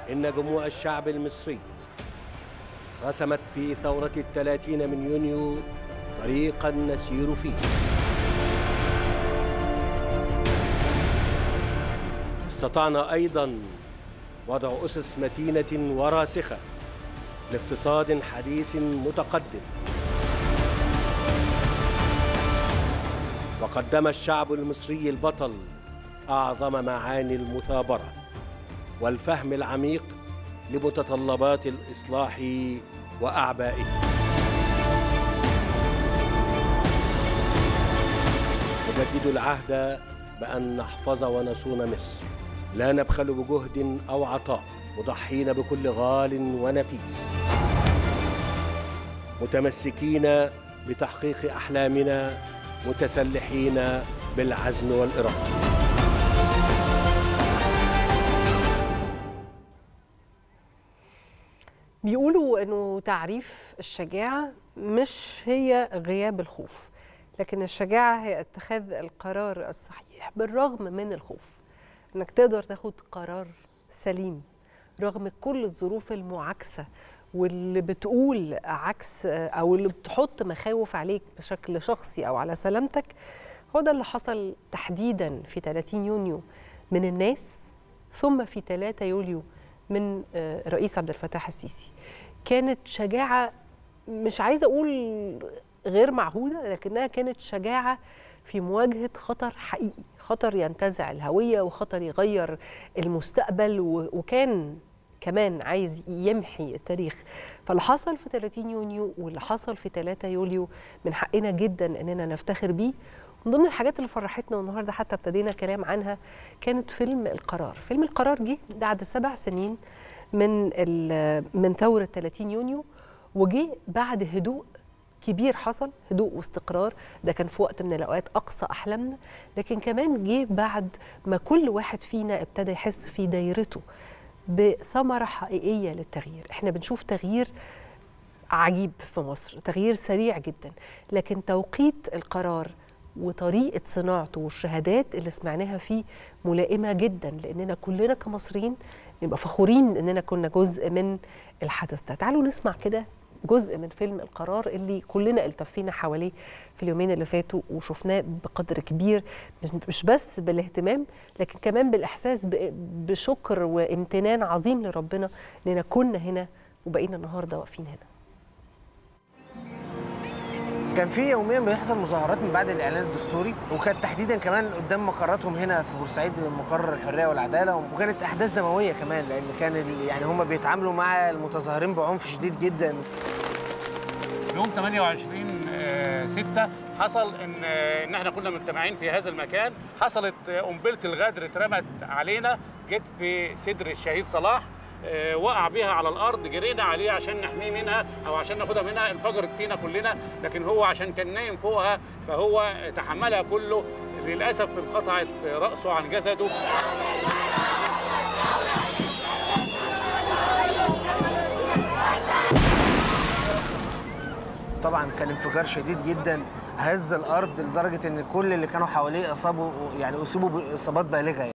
إن جموع الشعب المصري رسمت في ثورة الثلاثين من يونيو طريقا نسير فيه استطعنا أيضا وضع أسس متينة وراسخة لاقتصاد حديث متقدم وقدم الشعب المصري البطل أعظم معاني المثابرة والفهم العميق لمتطلبات الإصلاح وأعبائه نجدد العهد بأن نحفظ ونصون مصر لا نبخل بجهد أو عطاء مضحين بكل غال ونفيس متمسكين بتحقيق أحلامنا متسلحين بالعزم والإرادة بيقولوا انه تعريف الشجاعه مش هي غياب الخوف لكن الشجاعه هي اتخاذ القرار الصحيح بالرغم من الخوف انك تقدر تاخد قرار سليم رغم كل الظروف المعاكسه واللي بتقول عكس او اللي بتحط مخاوف عليك بشكل شخصي او على سلامتك هو ده اللي حصل تحديدا في 30 يونيو من الناس ثم في 3 يوليو من الرئيس عبد الفتاح السيسي كانت شجاعه مش عايزه اقول غير معهوده لكنها كانت شجاعه في مواجهه خطر حقيقي خطر ينتزع الهويه وخطر يغير المستقبل وكان كمان عايز يمحي التاريخ فاللي حصل في 30 يونيو واللي حصل في 3 يوليو من حقنا جدا اننا نفتخر بيه من ضمن الحاجات اللي فرحتنا والنهارده حتى ابتدينا كلام عنها كانت فيلم القرار فيلم القرار جه بعد سبع سنين من من ثوره 30 يونيو وجه بعد هدوء كبير حصل هدوء واستقرار ده كان في وقت من الاوقات اقصى احلامنا لكن كمان جه بعد ما كل واحد فينا ابتدى يحس في دايرته بثمره حقيقيه للتغيير احنا بنشوف تغيير عجيب في مصر تغيير سريع جدا لكن توقيت القرار وطريقه صناعته والشهادات اللي سمعناها فيه ملائمه جدا لاننا كلنا كمصريين نبقى فخورين اننا كنا جزء من الحدث ده تعالوا نسمع كده جزء من فيلم القرار اللي كلنا التفينا حواليه في اليومين اللي فاتوا وشفناه بقدر كبير مش بس بالاهتمام لكن كمان بالاحساس بشكر وامتنان عظيم لربنا اننا كنا هنا وبقينا النهارده واقفين هنا كان في يوميا بيحصل مظاهرات من بعد الاعلان الدستوري وكانت تحديدا كمان قدام مقراتهم هنا في بورسعيد مقر الحريه والعداله وكانت احداث دمويه كمان لان كان يعني هم بيتعاملوا مع المتظاهرين بعنف شديد جدا يوم 28 6 حصل ان ان احنا كنا مجتمعين في هذا المكان حصلت قنبله الغدر اترمت علينا جت في صدر الشهيد صلاح وقع بيها على الارض جرينا عليه عشان نحميه منها او عشان ناخدها منها انفجرت فينا كلنا لكن هو عشان كان نايم فوقها فهو تحملها كله للاسف انقطعت راسه عن جسده طبعا كان انفجار شديد جدا هز الارض لدرجه ان كل اللي كانوا حواليه اصابوا يعني اصيبوا باصابات بالغه يعني.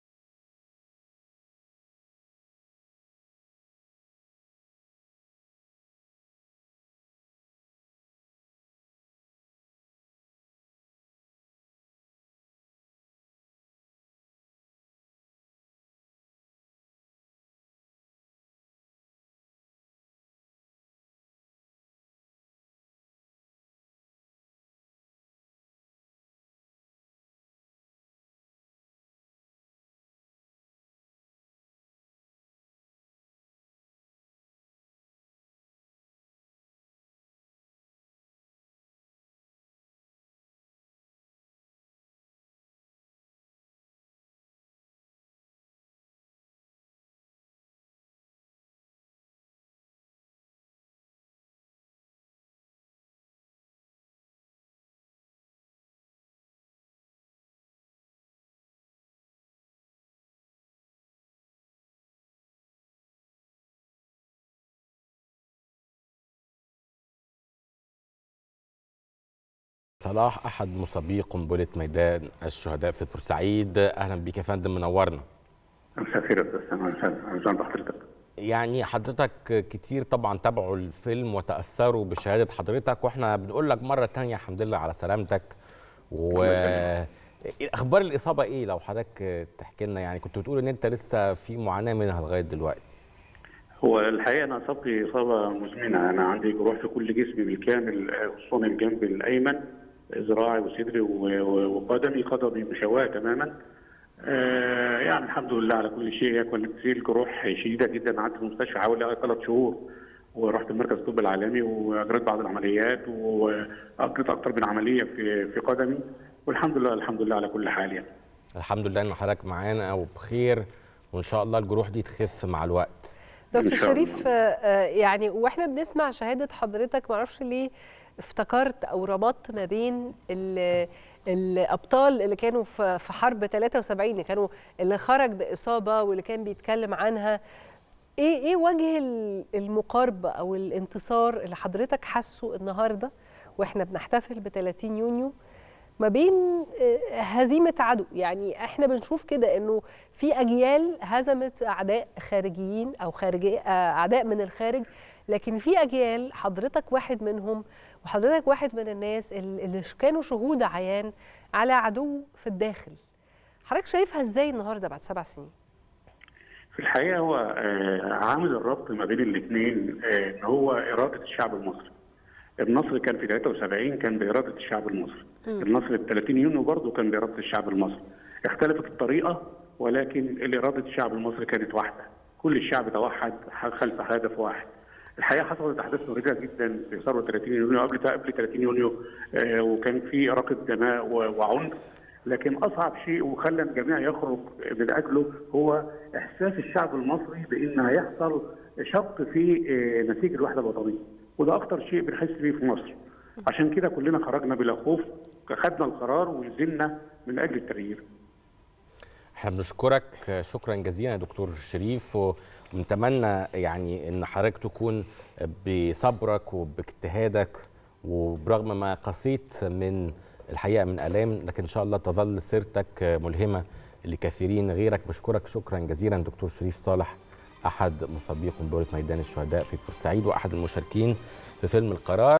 صلاح احد مصابي قنبله ميدان الشهداء في بورسعيد اهلا بيك يا فندم منورنا مساء الخير يا استاذ سامع اهلا بحضرتك يعني حضرتك كتير طبعا تابعوا الفيلم وتأثروا بشهادة حضرتك واحنا بنقول لك مرة تانية الحمد لله على سلامتك و اخبار الاصابه ايه لو حضرتك تحكي لنا يعني كنت بتقول ان انت لسه في معاناه منها لغايه دلوقتي هو الحقيقه انا اصابتي اصابه مزمنه انا عندي جروح في كل جسمي بالكامل خصوصا الجنب الايمن ذراعي وصدري وقدمي قدمي مشوهه تماما آه يعني الحمد لله على كل شيء هي كانت الجروح شديده جدا قعدت في المستشفى حوالي ثلاث شهور ورحت المركز الطبي العالمي واجريت بعض العمليات واجريت اكثر من عمليه في في قدمي والحمد لله الحمد لله على كل حال يعني. الحمد لله ان حضرتك معانا وبخير وان شاء الله الجروح دي تخف مع الوقت. دكتور شريف يعني واحنا بنسمع شهاده حضرتك ما اعرفش ليه افتكرت او ربطت ما بين الابطال اللي كانوا في حرب 73 اللي كانوا اللي خرج باصابه واللي كان بيتكلم عنها ايه ايه وجه المقاربه او الانتصار اللي حضرتك حاسه النهارده واحنا بنحتفل ب 30 يونيو ما بين هزيمه عدو يعني احنا بنشوف كده انه في اجيال هزمت اعداء خارجيين او خارجي اعداء من الخارج لكن في اجيال حضرتك واحد منهم وحضرتك واحد من الناس اللي كانوا شهود عيان على عدو في الداخل حضرتك شايفها ازاي النهارده بعد سبع سنين في الحقيقه هو عامل الربط ما بين الاثنين ان هو اراده الشعب المصري النصر كان في 73 كان باراده الشعب المصري النصر ال 30 يونيو برضه كان باراده الشعب المصري اختلفت الطريقه ولكن اراده الشعب المصري كانت واحده كل الشعب توحد خلف هدف واحد الحقيقه حصلت احداث مريره جدا في ثوره 30 يونيو قبل قبل 30 يونيو آه وكان في اراقه دماء وعنف لكن اصعب شيء وخلى الجميع يخرج من اجله هو احساس الشعب المصري بان هيحصل شق في آه نسيج الوحده الوطنيه وده اكتر شيء بنحس بيه في مصر عشان كده كلنا خرجنا بلا خوف خدنا القرار ونزلنا من اجل التغيير احنا بنشكرك شكرا جزيلا يا دكتور شريف ونتمنى يعني ان حضرتك تكون بصبرك وباجتهادك وبرغم ما قسيت من الحقيقه من الام لكن ان شاء الله تظل سيرتك ملهمه لكثيرين غيرك بشكرك شكرا جزيلا دكتور شريف صالح احد مسابقي قنبله ميدان الشهداء في بورسعيد واحد المشاركين في فيلم القرار